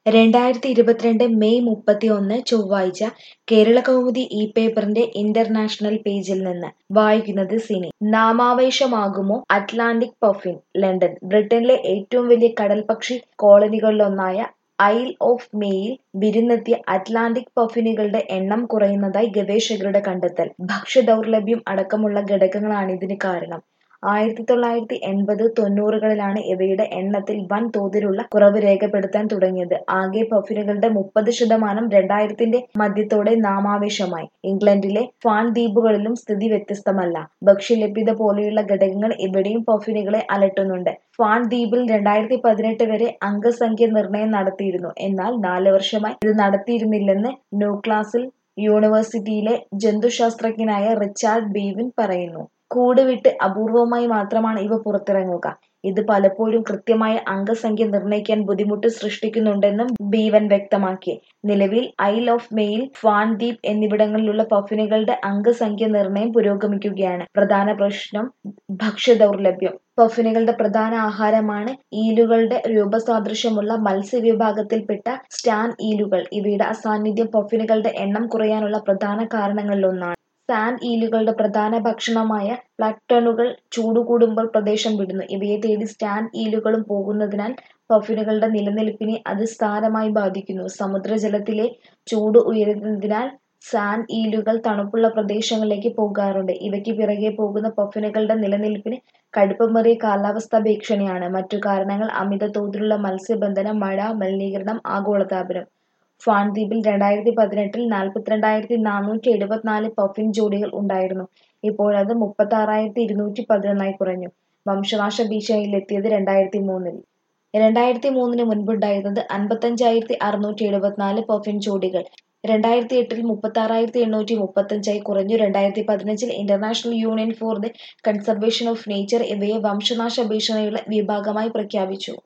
രണ്ടായിരത്തി ഇരുപത്തിരണ്ട് മെയ് മുപ്പത്തിയൊന്ന് ചൊവ്വാഴ്ച കേരളകൗമുദി ഈ പേപ്പറിന്റെ ഇന്റർനാഷണൽ പേജിൽ നിന്ന് വായിക്കുന്നത് സിനി നാമാവശേഷമാകുമോ അറ്റ്ലാന്റിക് പഫിൻ ലണ്ടൻ ബ്രിട്ടനിലെ ഏറ്റവും വലിയ കടൽപ്പക്ഷി കോളനികളിലൊന്നായ ഐൽ ഓഫ് മേയിൽ വിരുന്നെത്തിയ അറ്റ്ലാന്റിക് പഫിനുകളുടെ എണ്ണം കുറയുന്നതായി ഗവേഷകരുടെ കണ്ടെത്തൽ ഭക്ഷ്യദൗർലഭ്യം അടക്കമുള്ള ഘടകങ്ങളാണിതിന് കാരണം ആയിരത്തി തൊള്ളായിരത്തി എൺപത് തൊണ്ണൂറുകളിലാണ് ഇവയുടെ എണ്ണത്തിൽ വൻ തോതിലുള്ള കുറവ് രേഖപ്പെടുത്താൻ തുടങ്ങിയത് ആകെ പഫിനുകളുടെ മുപ്പത് ശതമാനം രണ്ടായിരത്തിന്റെ മധ്യത്തോടെ നാമാവശേഷമായി ഇംഗ്ലണ്ടിലെ ഫാൻ ദ്വീപുകളിലും സ്ഥിതി വ്യത്യസ്തമല്ല ഭക്ഷ്യലഭ്യത പോലെയുള്ള ഘടകങ്ങൾ ഇവിടെയും പഫിനുകളെ അലട്ടുന്നുണ്ട് ഫാൻ ദ്വീപിൽ രണ്ടായിരത്തി പതിനെട്ട് വരെ അംഗസംഖ്യ നിർണയം നടത്തിയിരുന്നു എന്നാൽ നാല് വർഷമായി ഇത് നടത്തിയിരുന്നില്ലെന്ന് ന്യൂക്ലാസിൽ യൂണിവേഴ്സിറ്റിയിലെ ജന്തുശാസ്ത്രജ്ഞനായ റിച്ചാർഡ് ബീവിൻ പറയുന്നു കൂട് വിട്ട് അപൂർവമായി മാത്രമാണ് ഇവ പുറത്തിറങ്ങുക ഇത് പലപ്പോഴും കൃത്യമായ അംഗസംഖ്യ നിർണ്ണയിക്കാൻ ബുദ്ധിമുട്ട് സൃഷ്ടിക്കുന്നുണ്ടെന്നും ബീവൻ വ്യക്തമാക്കി നിലവിൽ ഐൽ ഓഫ് മെയിൽ ഫാൻ ദ്വീപ് എന്നിവിടങ്ങളിലുള്ള പഫിനുകളുടെ അംഗസംഖ്യ നിർണ്ണയം പുരോഗമിക്കുകയാണ് പ്രധാന പ്രശ്നം ഭക്ഷ്യദൗർലഭ്യം പഫിനുകളുടെ പ്രധാന ആഹാരമാണ് ഈലുകളുടെ രൂപസാദൃശ്യമുള്ള മത്സ്യവിഭാഗത്തിൽപ്പെട്ട സ്റ്റാൻ ഈലുകൾ ഇവയുടെ അസാന്നിധ്യം പഫിനുകളുടെ എണ്ണം കുറയാനുള്ള പ്രധാന കാരണങ്ങളിലൊന്നാണ് സാൻഡ് ഈലുകളുടെ പ്രധാന ഭക്ഷണമായ പ്ലാങ്ക്ടണുകൾ ചൂടുകൂടുമ്പോൾ പ്രദേശം വിടുന്നു ഇവയെ തേടി സ്റ്റാൻഡ് ഈലുകളും പോകുന്നതിനാൽ പഫിനുകളുടെ നിലനിൽപ്പിനെ അത് സാരമായി ബാധിക്കുന്നു സമുദ്രജലത്തിലെ ചൂട് ഉയരുന്നതിനാൽ സാൻഡ് ഈലുകൾ തണുപ്പുള്ള പ്രദേശങ്ങളിലേക്ക് പോകാറുണ്ട് ഇവയ്ക്ക് പിറകെ പോകുന്ന പഫിനുകളുടെ നിലനിൽപ്പിന് കടുപ്പമേറിയ കാലാവസ്ഥാ ഭീഷണിയാണ് മറ്റു കാരണങ്ങൾ അമിത തോതിലുള്ള മത്സ്യബന്ധനം മഴ മലിനീകരണം ആഗോളതാപനം ഫാൻ ദ്വീപിൽ രണ്ടായിരത്തി പതിനെട്ടിൽ നാൽപ്പത്തിരണ്ടായിരത്തി നാനൂറ്റി എഴുപത്തിനാല് പഫിൻ ജോഡികൾ ഉണ്ടായിരുന്നു ഇപ്പോഴത് മുപ്പത്തി ആറായിരത്തി ഇരുന്നൂറ്റി പതിനൊന്നായി കുറഞ്ഞു വംശനാശ ഭീഷണിയിലെത്തിയത് രണ്ടായിരത്തി മൂന്നിൽ രണ്ടായിരത്തി മൂന്നിന് മുൻപുണ്ടായിരുന്നത് അൻപത്തഞ്ചായിരത്തി അറുന്നൂറ്റി എഴുപത്തിനാല് പഫിൻ ജോഡികൾ രണ്ടായിരത്തി എട്ടിൽ മുപ്പത്തി ആറായിരത്തി എണ്ണൂറ്റി മുപ്പത്തഞ്ചായി കുറഞ്ഞു രണ്ടായിരത്തി പതിനഞ്ചിൽ International Union for the Conservation of Nature ഇവയെ വംശനാശ ഭീഷണിയുള്ള വിഭാഗമായി പ്രഖ്യാപിച്ചു